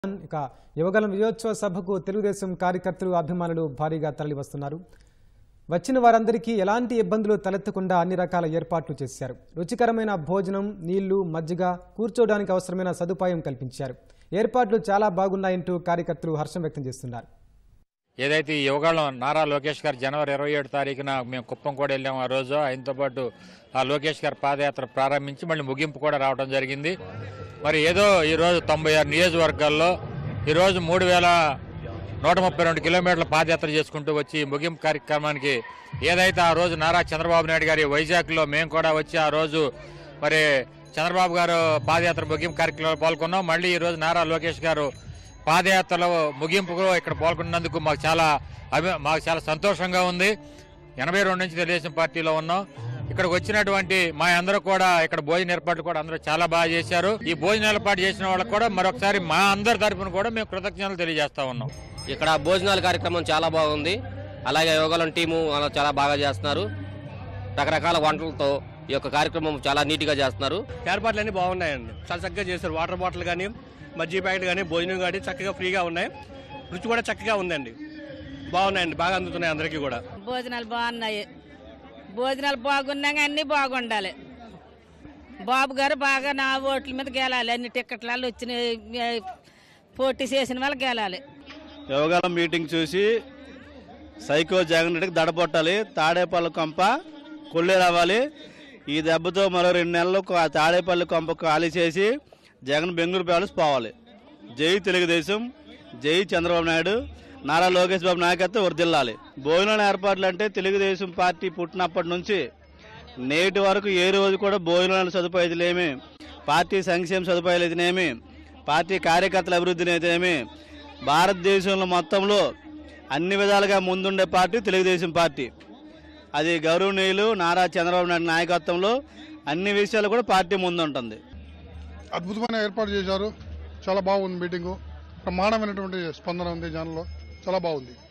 ఇక యువగలం విజయోత్సవ సభకు తెలుగుదేశం కార్యకర్తలు అభిమానులు భారీగా తరలివస్తున్నారు వచ్చిన వారందరికీ ఎలాంటి ఇబ్బందులు తలెత్తకుండా అన్ని రకాల ఏర్పాట్లు చేశారు రుచికరమైన భోజనం నీళ్లు మజ్జిగ కూర్చోవడానికి అవసరమైన సదుపాయం కల్పించారు ఏర్పాట్లు చాలా బాగున్నాయంటూ కార్యకర్తలు హర్షం వ్యక్తం చేస్తున్నారు ఏదైతే ఈ యువగాళ్ళం నారా లోకేష్ గారు జనవరి ఇరవై ఏడు తారీఖున మేము కుప్పం కూడా వెళ్ళాము ఆ రోజు ఆయనతో పాటు ఆ లోకేష్ గారి పాదయాత్ర ప్రారంభించి మళ్ళీ ముగింపు కూడా రావడం జరిగింది మరి ఏదో ఈరోజు తొంభై ఆరు నియోజకవర్గాల్లో ఈరోజు మూడు వేల నూట ముప్పై రెండు కిలోమీటర్ల పాదయాత్ర చేసుకుంటూ వచ్చి ఈ ముగింపు కార్యక్రమానికి ఏదైతే ఆ రోజు నారా చంద్రబాబు నాయుడు గారి వైజాగ్లో మేము కూడా వచ్చి ఆ రోజు మరి చంద్రబాబు గారు పాదయాత్ర ముగింపు కార్యక్రమంలో పాల్గొన్నాం మళ్ళీ ఈ రోజు నారా లోకేష్ గారు పాదయాత్రలో ముగింపుకు ఇక్కడ పాల్గొన్నందుకు మాకు చాలా అభి మాకు చాలా సంతోషంగా ఉంది ఎనభై రెండు నుంచి తెలుగుదేశం పార్టీలో ఉన్నాం ఇక్కడికి వచ్చినటువంటి మా అందరూ కూడా ఇక్కడ భోజన ఏర్పాట్లు కూడా అందరూ చాలా బాగా చేశారు ఈ భోజన ఏర్పాటు చేసిన వాళ్ళకి కూడా మరొకసారి మా అందరి తరపున కూడా మేము కృతజ్ఞతలు తెలియజేస్తా ఉన్నాం ఇక్కడ భోజనాల కార్యక్రమం చాలా బాగుంది అలాగే యోగాలం టీము అలా చాలా బాగా చేస్తున్నారు రకరకాల వంటలతో ఈ యొక్క కార్యక్రమం చాలా నీట్గా చేస్తున్నారు ఏర్పాట్లు అన్ని బాగున్నాయండి చాలా చక్కగా చేశారు వాటర్ బాటిల్ కానీ మజ్జిగ ప్యాకెట్ కానీ భోజనం కానీ చక్కగా ఫ్రీగా ఉన్నాయి రుచి కూడా చక్కగా ఉందండి బాగున్నాయండి బాగా అందుతున్నాయి అందరికీ కూడా భోజనాలు బాగున్నాయి భోజనాలు బాగున్నాయి అన్నీ బాగుండాలి బాబు గారు బాగా నా ఓట్ల మీద గెలాలి అన్ని టిక్కెట్లు వచ్చిన పోటీ చేసిన వాళ్ళు గెలాలి యోగాల మీటింగ్ చూసి సైకో జగన్ రెడ్డికి దడపొట్టాలి తాడేపల్లి కొంప కొల్లి రావాలి ఈ దెబ్బతో మరో రెండు నెలలు ఆ తాడేపల్లి కొంప ఖాళీ చేసి జగన్ బెంగళూరు ప్యాలెస్ పోవాలి జై తెలుగుదేశం జై చంద్రబాబు నాయుడు నారా లోకేష్ బాబు నాయకత్వం వర్దిల్లాలి భోజనం ఏర్పాట్లు అంటే తెలుగుదేశం పార్టీ పుట్టినప్పటి నుంచి నేటి వరకు ఏ రోజు కూడా భోజనాల సదుపాయాలేమి పార్టీ సంక్షేమ సదుపాయాలు అయితేనేమి పార్టీ కార్యకర్తల అభివృద్ధిని అయితేనేమి భారతదేశంలో మొత్తంలో అన్ని విధాలుగా ముందుండే పార్టీ తెలుగుదేశం పార్టీ అది గౌరవనీయులు నారా చంద్రబాబు నాయుడు నాయకత్వంలో అన్ని విషయాలు కూడా పార్టీ ముందుంటుంది అద్భుతమైన ఏర్పాటు చేశారు చాలా బాగుంది మీటింగు బ్రహ్మాండమైనటువంటి స్పందన ఉంది జనంలో చాలా బాగుంది